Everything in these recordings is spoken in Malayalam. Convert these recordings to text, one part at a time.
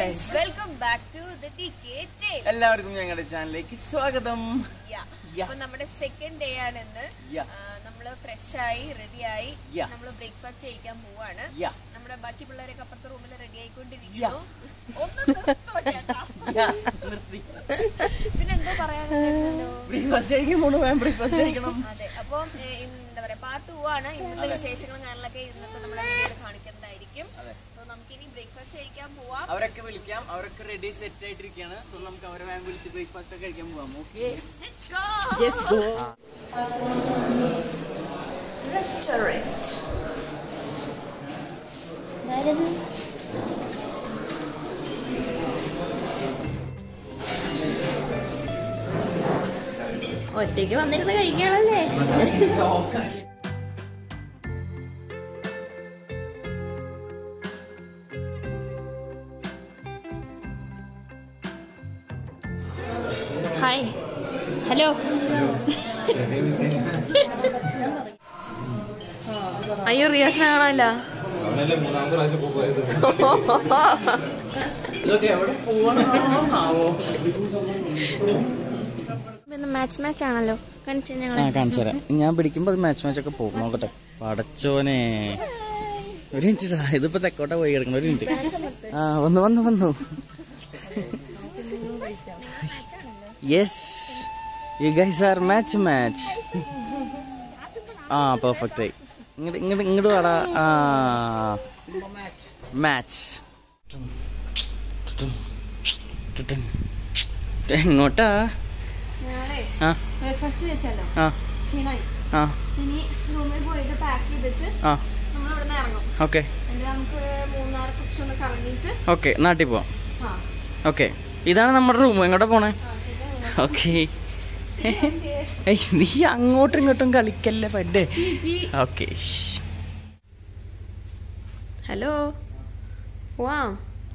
Guys welcome back to the TK എല്ലാവർക്കും ഞങ്ങളുടെ ചാനലിലേക്ക് സ്വാഗതം Yeah. അപ്പൊ നമ്മുടെ സെക്കൻഡ് ഡേ ആണ് ഇന്ന് Yeah. ആ, നമ്മള് ഫ്രഷ് ആയി റെഡി ആയി Yeah. നമ്മള് ബ്രേക്ക്ഫാസ്റ്റ് കഴിക്കാൻ പോവാണ് Yeah. നമ്മുടെ ബാക്കി പിള്ളേരൊക്കെ അപ്പുറത്തെ റൂമിൽ റെഡി Yeah. ആയിക്കൊണ്ടിരിക്കുന്നു ഒന്ന് നിർത്തോ ചേട്ടാ. നിർത്തി പിന്നെ എന്തോ പറയാനുണ്ടായിരുന്നല്ലോ ബ്രേക്ക്ഫാസ്റ്റ് കഴിക്കാൻ പോണു വേണം ബ്രേക്ക്ഫാസ്റ്റ് കഴിക്കണം അതെ അപ്പം ഏ, ഇന്ന് എന്താ പറയാ പാർട്ട് ടു ആണ് ഇന്നത്തെ വിശേഷങ്ങളും കാര്യങ്ങളൊക്കെ ഇന്നത്തെ നമ്മുടെ വീഡിയോയിൽ കാണിക്കുന്നതായിരിക്കും അതെ. സോ നമുക്ക് ഇനി ബ്രേക്ക്ഫാസ്റ്റ് കഴിക്കാൻ പോവാം അവരൊക്കെ വിളിക്കാം അവരൊക്കെ റെഡി സെറ്റ് ആയിട്ടിരിക്കുകയാണ് സോ നമുക്ക് അവരെ വേഗം വിളിച്ച് ബ്രേക്ക്ഫാസ്റ്റ് ഒക്കെ കഴിക്കാൻ പോവാം ഓക്കെ Let's go! റെസ്റ്റോറൻറ്റ് ഒറ്റയ്ക്ക് വന്നിരുന്ന് കഴിക്കണല്ലേ ഹായ് ഹലോ അയ്യോ റിയാസിനെ കാണാനില്ല അവനല്ലേ മൂന്നാമത്തെ പ്രാവശ്യം ഇപ്പൊ പോയത് ഇതൊക്കെ എവിടെ പോകണോ മാച്ച് മാച്ച് ആണല്ലോ കാണിച്ചു ഞങ്ങൾ കാണിച്ചു തരാം ഞാൻ പിടിക്കുമ്പോൾ അത് മാച്ച് മാച്ച് ഒക്കെ പോകും നോക്കട്ടെ പടച്ചോനെ ഒരു മിനിറ്റ് ഇതിപ്പോ തെക്കോട്ട പോയി കിടക്കണം ഒരു മിനിറ്റ് ആ വന്നു വന്നു വന്നു yes you guys are match match ആ പെർഫെക്റ്റ് ആയി ഇങ്ങോട്ട് ഇങ്ങോട്ട് ഇങ്ങോട്ട് വാടാ ആ മാച്ച് എങ്ങോട്ടാ ആ ഫസ്റ്റ് വെച്ചല്ലോ ആ ക്ഷീണായി ആ ഇനി റൂമിൽ പോയിട്ട് പാക്ക് ചെയ്തിട്ട് ആ നമ്മൾ ഇവിടെ നിന്ന് ഇറങ്ങും ഓക്കെ എന്നിട്ട് നമുക്ക് മൂന്നാർ കുറച്ചൊന്ന് കറങ്ങിയിട്ട് ഓക്കെ നാട്ടിൽ പോവാം ആ ഓക്കെ ഇതാണ് നമ്മുടെ റൂം എങ്ങോട്ടാ പോണേ ആ, ശരി. ഓക്കെ നീ അങ്ങോട്ടും ഇങ്ങോട്ടും കളിക്കല്ലേ പറ്റേ ഓക്കെ ഹലോ പോവാം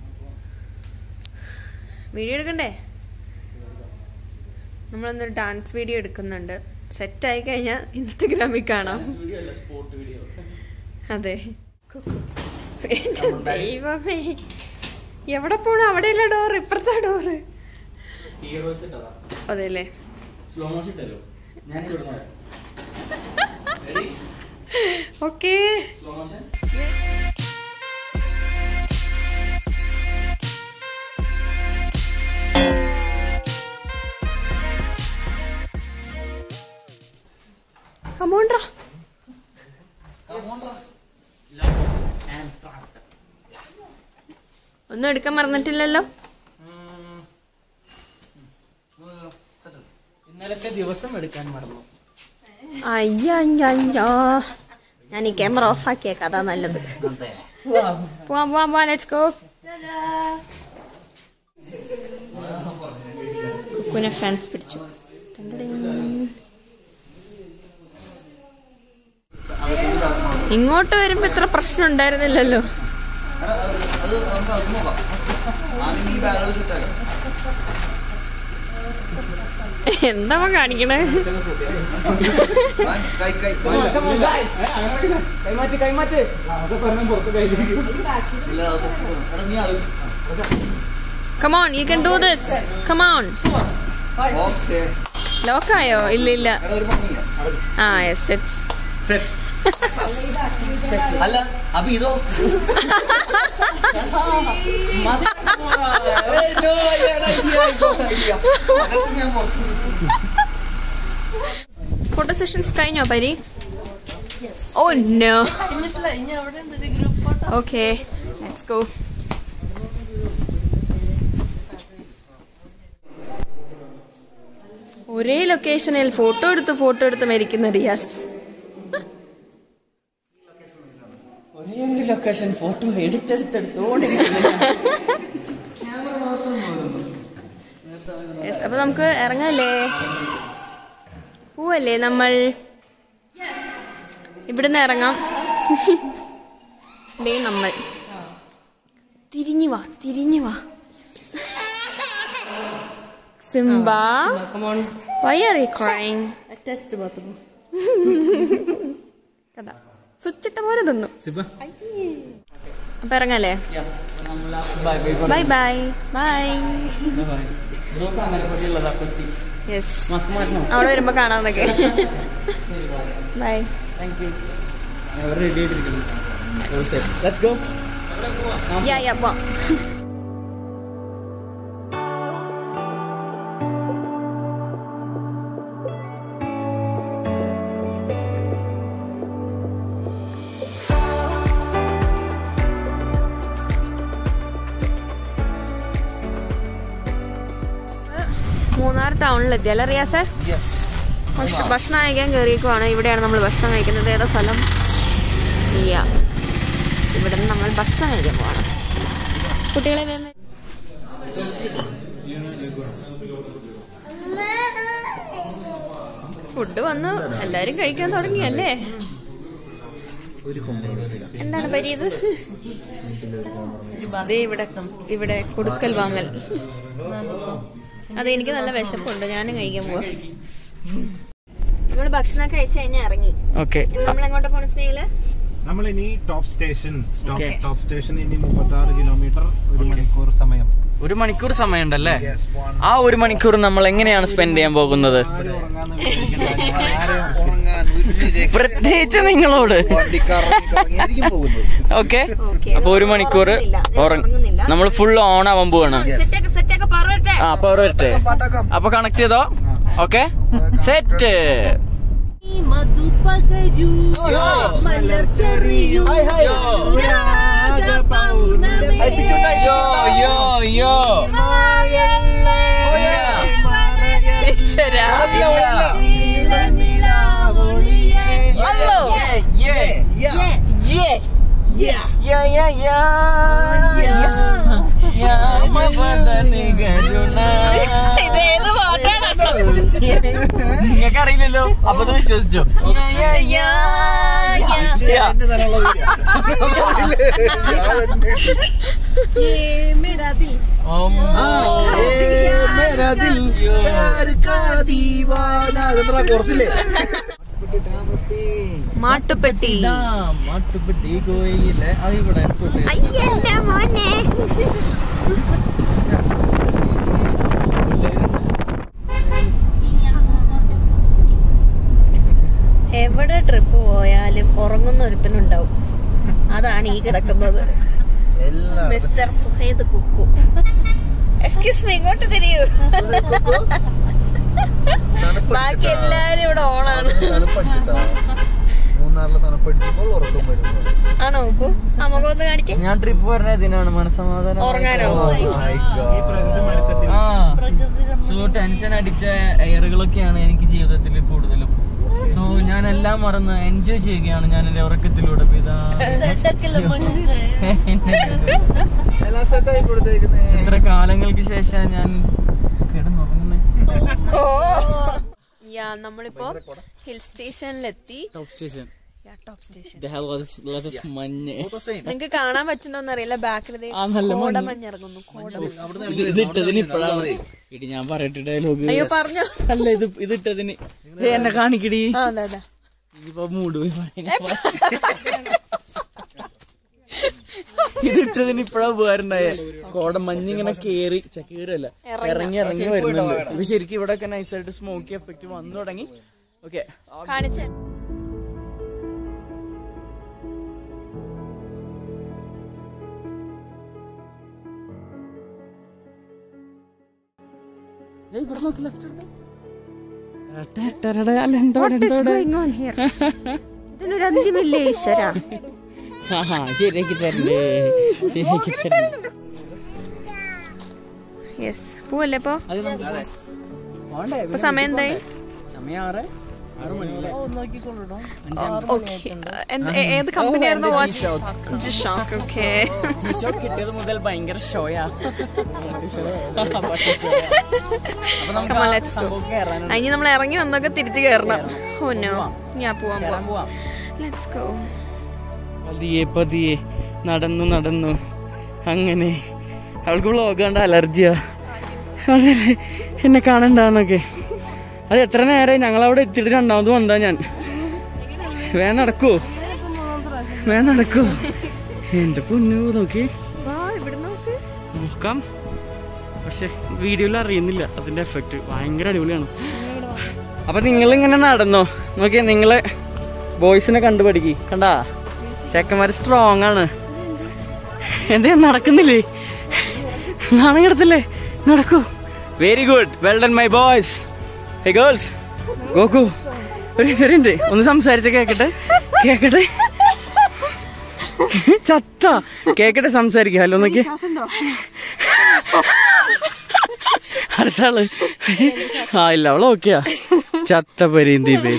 വീഡിയോ എടുക്കണ്ടേ നമ്മളൊന്നൊരു ഡാൻസ് വീഡിയോ എടുക്കുന്നുണ്ട് സെറ്റ് ആയി കഴിഞ്ഞാൽ ഇൻസ്റ്റഗ്രാമിൽ കാണാം അതെ എൻ്റെ ദൈവമേ എവിടെ പോണു അവിടെയല്ല ഡോറ് ഇപ്പുറത്തെ ഡോറ് അതെ അല്ലേ സ്ലോ മോഷൻ ഇട്ടല്ലോ ഞാൻ ഓക്കേ സ്ലോ മോഷൻ കമോണ്ട്രാ ഒന്നും എടുക്കാൻ മറന്നിട്ടില്ലല്ലോ ഇന്നലത്തെ ദിവസം എടുക്കാൻ മറന്നു അയ്യോ ഞാൻ ഈ ക്യാമറ ഓഫ് ആക്കിയേക്കാം അതാ നല്ലത് പോവാം പോവാം പോവാം ലെറ്റ്സ് ഗോ കുക്കുനെ ഫാൻസ് പിടിച്ചു ഇങ്ങോട്ട് വരുമ്പോ ഇത്ര പ്രശ്നം ഉണ്ടായിരുന്നില്ലല്ലോ അത് നമുക്ക് അത് നോക്കാം ആദ്യം ഈ ബാഗുകൾ സെറ്റാക്കാം എന്താ കാണിക്കണേ കൈ കൈ കൈമാറ്റ് കൈമാറ്റ് ഇല്ല അത് പൊക്കണം. എടാ നീ അത് come on you can do this come on okay ലോക്കായോ ഇല്ല ഇല്ല എടാ ഒരു പണിയാ ആ യെസ് സെറ്റ് സെറ്റ് അല്ല അപ്പൊ ഇതോ ഏയ്, no, idea, idea, idea, idea. അകത്ത് ഞാൻ പുറത്ത് ഫോട്ടോ സെഷൻസ് കഴിഞ്ഞോ പരി oh no okay let's go ഒരേ ലൊക്കേഷനിൽ ഫോട്ടോ എടുത്ത് ഫോട്ടോ എടുത്ത് മരിക്കുന്ന റിയാസ് ഒരേ ഒരു ലൊക്കേഷൻ ഫോട്ടോ എടുത്തെടുത്തെടുത്തോണ്ട് യെസ് അപ്പൊ നമുക്ക് ഇറങ്ങല്ലേ പോവല്ലേ നമ്മൾ ഇവിടുന്ന് ഇറങ്ങാം ദേ നമ്മൾ തിരിഞ്ഞു വാ തിരിഞ്ഞു വാ Simba why are you crying കണ്ട സ്വിച്ച് ഇട്ട പോലെ തിന്നു അപ്പൊ ഇറങ്ങല്ലേ bye bye bye bye bye അങ്ങനെ പറ്റിയുള്ളതാ കൊച്ചി യെസ് മാസ്ക് മാറ്റണം അവിടെ വരുമ്പോ കാണാന്നൊക്കെ ബൈ താങ്ക് യു റെഡി ആയിട്ടിരിക്കുന്നു ലെറ്റ്സ് ഗോ യാ യാ പോവാം മൂന്നാർ ടൗണിലെത്തി അല്ലേ റിയാസെ ഭക്ഷ- ഭക്ഷണം കഴിക്കാൻ കയറിയേക്കുവാണ് ഇവിടെയാണ് നമ്മൾ ഭക്ഷണം കഴിക്കുന്നത് ഏതാ സ്ഥലം ഇല്ല ഇവിടെ നിന്ന് നമ്മൾ ഭക്ഷണം കഴിക്കാൻ പോവാണ് കുട്ടികളെ വേഗം ഫുഡ് വന്നു എല്ലാരും കഴിക്കാൻ തുടങ്ങിയല്ലേ എന്താണ് പറ്റിയത് ദേ ഇവിടെ ഇവിടെ കൊടുക്കൽ വാങ്ങൽ അതെ എനിക്ക് നല്ല വിശപ്പുണ്ട് ഞാനും കഴിക്കാൻ പോവാ നമ്മള് ഭക്ഷണമൊക്കെ കഴിച്ച് കഴിഞ്ഞാൽ ഇറങ്ങി ഓക്കെ ഇനി നമ്മൾ എങ്ങോട്ടാ പോണ സ്നേഹില് നമ്മൾ ഇനി top station stop top station ഇനി മുപ്പത്തി ആറ് കിലോമീറ്റർ ഒരു മണിക്കൂർ സമയം ഒരു മണിക്കൂർ സമയമുണ്ടല്ലേ ആ ഒരു മണിക്കൂർ നമ്മൾ എങ്ങനെയാണ് സ്പെൻഡ് ചെയ്യാൻ പോകുന്നത് ഉറങ്ങാന്ന് വിചാരിക്കണ്ട. ആരെയും ഉറങ്ങാൻ ഒരു രക്ഷ- പ്രത്യേകിച്ച് നിങ്ങളോട് വണ്ടി കറങ്ങി കറങ്ങിയായിരിക്കും പോകുന്നത് ഓക്കെ Okay. അപ്പൊ ഒരു മണിക്കൂർ ഉറങ്ങുന്നില്ല. ഞാൻ ഉറങ്ങുന്നില്ല. നമ്മൾ ഫുൾ ഓൺ ആവാൻ പോവാണ് സെറ്റൊക്കെ സെറ്റൊക്കെ പറയട്ടെ ആ അപ്പൊ വരട്ടെ അപ്പൊ കണക്ട് ചെയ്തോ ഓക്കെ സെറ്റ് യോ യോ നിങ്ങൾക്ക് അറിയില്ലല്ലോ അപ്പൊ ഇത് വിശ്വസിച്ചോ എന്റെ തരമുള്ള കുറച്ചില്ലേ മാട്ടുപ്പെട്ടി മാട്ടുപ്പെട്ടി കോയില്ലേ അതിവിടെ അയ്യല്ല മോനെ എവിടെ ട്രിപ്പ് പോയാലും ഉറങ്ങുന്ന ഒരുത്തനുണ്ടാവും അതാണ് ഈ കിടക്കുന്നത് എല്ലാം മിസ്റ്റർ സുഹൈദ് കുക്കു എക്സ്ക്യൂസ് മീ ഇങ്ങോട്ട് തിരിയൂ ബാക്കി എല്ലാരും ഇവിടെ ഓണാണ് തണുപ്പടിച്ചിട്ടാ മൂന്നാറിലെ തണുപ്പടിച്ചപ്പോൾ ഉറക്കം വരുന്നത് ആണോ കുക്കു ആ മുഖം ഒന്ന് കാണിച്ചേ ഞാൻ ട്രിപ്പ് പറഞ്ഞ ഇതിനാണ് മനസ്സമാധാനം ഉറങ്ങാനോ ആ സോ ടെൻഷൻ അടിച്ച എയറുകളൊക്കെയാണ് എനിക്ക് ജീവിതത്തിൽ കൂടുതലും സോ ഞാൻ എല്ലാം മറന്ന് എൻജോയ് ചെയ്യുകയാണ് ഞാൻ എന്റെ ഉറക്കത്തിലൂടെ അപ്പൊ ഇതാ എല്ലാം സെറ്റായി കൊടുത്തേക്കുന്നേ എത്ര കാലങ്ങൾക്ക് ശേഷം ഞാൻ കിടന്നുറങ്ങുന്നേ ഓ യാ നമ്മളിപ്പോ ഹിൽ സ്റ്റേഷനിലെത്തി ടോപ്പ് സ്റ്റേഷൻ ടോപ്പ് സ്റ്റേഷൻ മഞ്ഞ് നിങ്ങക്ക് കാണാൻ പറ്റുന്നോന്ന് അറിയില്ല ബാക്കിൽ ആ, നല്ല മഞ്ഞ്. കോടമഞ്ഞ് ഇറങ്ങുന്നു കോടമഞ്ഞ് അവിടുന്ന് ഇത് ഇതിട്ടതിന് ഇപ്പഴാണ് ഇടി ഞാൻ പറയട്ടെ ഡയലോഗ് അയ്യോ പറഞ്ഞോ അല്ല ഇത് ഇതിട്ടതിന് ഏ, എന്നെ കാണിക്കടി ആ അതെ അതെ ഇപ്പൊ മൂട് പോയി ഇതിട്ടതിന് ഇപ്പഴാ ഉപകാരണ്ടായ കോട മഞ്ഞിങ്ങനെ കേറി ച- കേറല്ല ഇറങ്ങി ഇറങ്ങി വരുന്നുണ്ട് ഇപ്പൊ ശരിക്കും ഇവിടെ ഒക്കെ നൈസായിട്ട് സ്മോക്കി എഫക്ട് വന്നു തുടങ്ങി ഓക്കെ കാണിച്ച ഇവിടെ നോക്കി ലെഫ്റ്റ് അല്ല എന്തോടെ എന്തോടെ ഇതിനൊരു അന്ത്യമില്ലേ ഈശ്വര ആഹാ ശരിയാക്കി തരണ്ടേ ശരിയാക്കി തരണ്ടേ യെസ് പോവല്ലേ ഇപ്പൊ അത് നമുക്ക് പോണ്ടേ ഇപ്പൊ സമയം എന്തായി സമയം ആറ് ആറ് മണിയല്ലേ ഓക്കെ ഏത് കമ്പനി ആയിരുന്നു വാച്ച് ജിഷോക്ക് ഓക്കെ ജിഷോ കിട്ടിയത് മുതൽ ഭയങ്കര ഷോയാ അപ്പൊ നമുക്ക് Come on, ആ let's go. സംഭവം കയറാനുണ്ട് ഇനി നമ്മൾ ഇറങ്ങി വന്നൊക്കെ തിരിച്ചു കയറണം ഓ നോ ഞാൻ പോവാൻ കയറാൻ പോവാം പോവാം ലെറ്റ്സ് ഗോ പതിയെ പതിയെ നടന്നു നടന്നു അങ്ങനെ അവൾക്ക് വ്ളോഗ് കണ്ട അലർജിയാ അതല്ലേ എന്നെ കാണണ്ടാന്നൊക്കെ അത് എത്ര നേരമായി ഞങ്ങളവിടെ എത്തിയിട്ട് രണ്ടാമത് വന്നാ ഞാൻ വേ നടക്കൂ വേ നടക്കൂ എന്റെ പൊന്നു നോക്കി വാ ഇവിടെ നോക്ക് നോക്കാം പക്ഷെ വീഡിയോയിൽ അറിയുന്നില്ല അതിന്റെ എഫക്റ്റ് ഭയങ്കര അടിപൊളിയാണ് അപ്പൊ നിങ്ങൾ ഇങ്ങനെ നടന്നോ നോക്കിയേ നിങ്ങളെ ബോയ്സിനെ കണ്ടുപഠിക്ക് കണ്ടാ ചെക്കന്മാര് സ്ട്രോങ് ആണ് എന്തേ നടക്കുന്നില്ലേ നാണം കിടത്തില്ലേ നടക്കൂ very good well done my boys hey girls Goku ഒരു മിനിറ്റ് ഒന്ന് സംസാരിച്ച കേക്കട്ടെ കേക്കട്ടെ ചത്ത കേക്കട്ടെ സംസാരിക്കുക ഹലോ നോക്കിയേ അടുത്ത ആള് ആ ഇല്ല അവള് ഓക്കെയാ ചത്ത പരീന്തി ബേബ്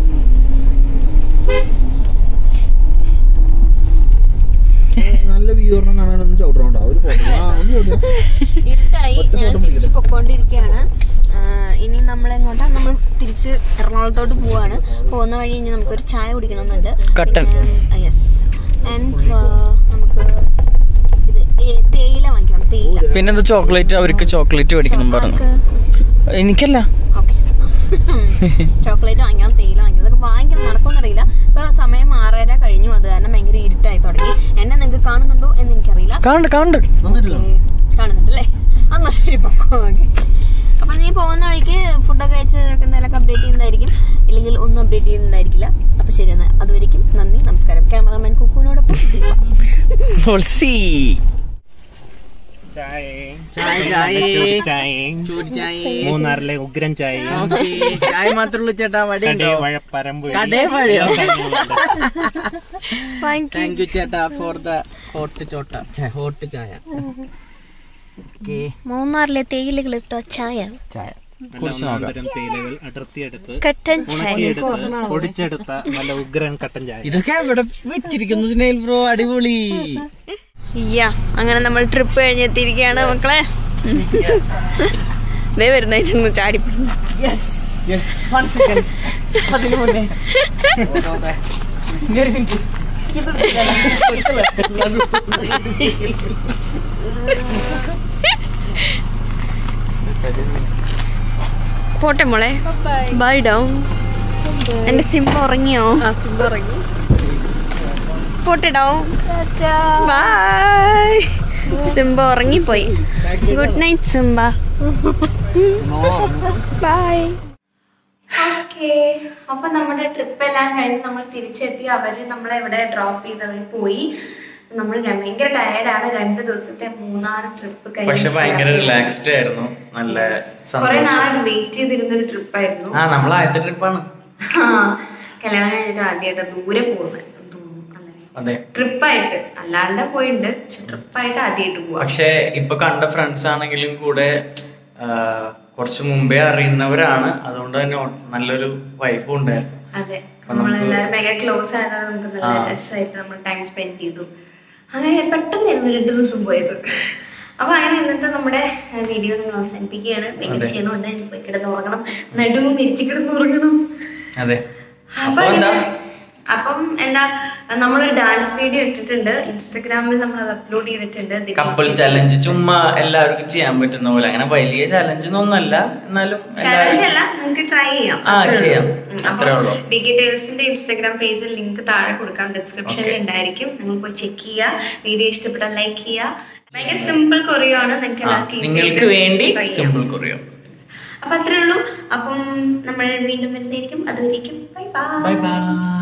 നല്ല വ്യൂ ഒരെണ്ണം കാണാനൊന്നും ചവിട്ടണോട്ടോ ഒരു ഫോട്ടോ ആ ഒന്ന് ചവിട്ടിയോ ഇരുട്ടായി ഞങ്ങൾ തിരിച്ച് പൊക്കോണ്ടിരിക്കുകയാണ് ആ, ഇനി നമ്മൾ എങ്ങോട്ടാ നമ്മൾ തിരിച്ച് എറണാകുളത്തോട്ട് പോവാണ് പോകുന്ന വഴി ഇനി നമുക്കൊരു ചായ കുടിക്കണമെന്നുണ്ട് കട്ടൻ. യെസ് ആൻഡ് നമുക്ക് ഇത് ഏ- തേയില വാങ്ങിക്കണം തേയില പിന്നെന്താ ചോക്ലേറ്റ് അവർക്ക് ചോക്ലേറ്റ് മേടിക്കണം പറഞ്ഞു എനിക്കല്ല ഓക്കെ ചോക്ലേറ്റ് വാങ്ങിക്കണം തേയില വാങ്ങിക്കണം ഇതൊക്കെ വാങ്ങിക്കണം നടക്കുമെന്നറിയില്ല ഇപ്പൊ സമയം ആറര കഴിഞ്ഞു അത് കാരണം ഭയങ്കര ഇരുട്ടായി തുടങ്ങി എന്നെ നിങ്ങൾക്ക് കാണുന്നുണ്ടോ എന്ന് എനിക്കറിയില്ല കാണണ്ട് കാണണ്ട് നന്നായിട്ടില്ല കാണുന്നുണ്ടല്ലേ എന്നാ ശരി പൊക്കോ ഓക്കെ അപ്പൊ നീ പോകുന്ന വഴിക്ക് ഫുഡൊക്കെ കഴിച്ച് എന്തെങ്കിലുമൊക്കെ അപ്ഡേറ്റ് ചെയ്യുന്നതായിരിക്കും ഇല്ലെങ്കിൽ ഒന്നും അപ്ഡേറ്റ് ചെയ്യുന്നതായിരിക്കില്ല അപ്പൊ ശരി എന്നാ അതുവരെയും നന്ദി നമസ്കാരം ക്യാമറമാൻ കുക്കുവിനോടൊപ്പം ദീപ. തുളസി ചായ ചായ ചൂട് ചായ മൂന്നാറിലെ ഉഗ്രൻ ചായ ചായ മാത്രമുള്ളൂ ചേട്ടാ വടി കടേ വഴപ്പരമ്പ് കടേ വഴിയോ Thank you. താങ്ക് യു ചേട്ടാ ഫോർ ദ ഹോട്ട് ചോട്ട ഹോട്ട് ചായ ഓക്കേ മൂന്നാറിലെ തേയിലകൾ ഇട്ട ചായ ചായ നല്ല ഒന്നാന്തരം തേയിലകൾ അടർത്തിയെടുത്ത് കട്ടൻ ചായ ഉണക്കിയെടുത്ത് പൊടിച്ചെടുത്ത നല്ല ഉഗ്രൻ കട്ടൻ ചായ ഇതൊക്കെ എവിടെ വെച്ചിരിക്കുന്നു സ്നേഹിൽ ബ്രോ അടിപൊളി യാ അങ്ങനെ നമ്മൾ ട്രിപ്പ് കഴിഞ്ഞെത്തിയിരിക്കുകയാണ് മക്കളെ ദേ വരുന്നതിനൊന്ന് ചാടിപ്പോയി അതിന് മുന്നേ ഇനി ഒരു മിനിറ്റ് പോട്ടെ മോളെ ബൈ ഡൗൺ എന്റെ സിംഹ ഉറങ്ങിയോ പോട്ടെ ഡൗൺ ബൈ സിംബ ഉറങ്ങിപ്പോയി good night Simba bye okay അപ്പൊ നമ്മുടെ ട്രിപ്പ് എല്ലാം കഴിഞ്ഞ് നമ്മൾ തിരിച്ചെത്തി അവര് നമ്മളെ ഇവിടെ ഡ്രോപ്പ് ചെയ്ത് അവർ പോയി നമ്മൾ ഭയങ്കര ടയർഡാണ് രണ്ട് ദിവസത്തെ മൂന്നാറ് ട്രിപ്പ് പക്ഷെ ഭയങ്കര റിലാക്സ്ഡ് ആയിരുന്നു നല്ല കുറെ സന്തോഷം നാളായിട്ട് വെയിറ്റ് ചെയ്തിരുന്ന ഒരു ട്രിപ്പായിരുന്നു ആ നമ്മൾ ആദ്യത്തെ ട്രിപ്പാണ് ആ, കല്യാണം കഴിഞ്ഞിട്ട് ആദ്യമായിട്ട് ദൂരെ പോകുന്നത് തോന്നുന്നു അല്ലേ അതെ ട്രിപ്പായിട്ട് അല്ലാണ്ട് പോയിട്ടുണ്ട് പക്ഷെ ട്രിപ്പായിട്ട് ആദ്യമായിട്ട് പോവാ പക്ഷെ ഇപ്പൊ കണ്ട ഫ്രണ്ട്സ് ആണെങ്കിലും കൂടെ ആ, കുറച്ച് മുമ്പേ അറിയുന്നവരാണ് അതുകൊണ്ട് തന്നെ ഒ- നല്ലൊരു വൈബും ഉണ്ടായിരുന്നു അതെ അപ്പൊ നമുക്ക് നമ്മളെല്ലാരും ഭയങ്കര ക്ലോസ് ആയതാണ് നമുക്ക് നല്ല ആ. രസമായിട്ട് നമ്മൾ ടൈം സ്പെൻഡ് ചെയ്തു അങ്ങനെ പെട്ടെന്നായിരുന്നു രണ്ടു ദിവസം പോയത് അപ്പൊ അങ്ങനെ ഇന്നത്തെ നമ്മുടെ വീഡിയോ നമ്മൾ അവസാനിപ്പിക്കുകയാണ് ഭയങ്കര അതെ. ക്ഷീണമുണ്ട് എനിക്ക് പോയി കിടന്ന് ഉറങ്ങണം നടുവും ഇരിച്ചു കിടന്ന് ഉറങ്ങണം അതെ അപ്പൊ അപ്പൊ എന്താ ഇങ്ങനെ- അപ്പം എന്താ നമ്മളൊരു ഡാൻസ് വീഡിയോ ഇട്ടിട്ടുണ്ട് ഇൻസ്റ്റഗ്രാമിൽ നമ്മൾ അത് അപ്ലോഡ് ചെയ്തിട്ടുണ്ട് ദിലീപ് കപ്പിൾ ചലഞ്ച് ചുമ്മാ എല്ലാവർക്കും ചെയ്യാൻ പറ്റുന്ന പോലെ അങ്ങനെ വലിയ ചലഞ്ച് ഒന്നല്ല എന്നാലും ചാലഞ്ച് എല്ലാവരും- അല്ല നിങ്ങൾക്ക് ട്രൈ ചെയ്യാം ആ, അത്രേ ഉള്ളൂ. ചെയ്യാം. ഉം, അത്രേ അപ്പം ഉള്ളൂ. ഡി കെ ടേൽസിന്റെ ഇൻസ്റ്റാഗ്രാം പേജിൽ ലിങ്ക് താഴെ കൊടുക്കാം ഡിസ്ക്രിപ്ഷനിൽ ഉണ്ടായിരിക്കും നിങ്ങൾ പോയി ചെക്ക് ചെയ്യുക വീഡിയോ ഇഷ്ടപ്പെട്ടാൽ ലൈക്ക് ചെയ്യുക ഭയങ്കര സിമ്പിൾ കൊറിയോ ആണ് നിങ്ങൾക്ക് ആ, എല്ലാവർക്കും easy നിങ്ങൾക്ക് ആയിട്ട് വേണ്ടി try ചെയ്യാം. സിമ്പിൾ കുറിയോ അപ്പൊ അത്രേ ഉള്ളൂ അപ്പം നമ്മൾ വീണ്ടും വരുന്നതായിരിക്കും അതുവരേക്കും ബൈ ബൈ ബൈ ബൈ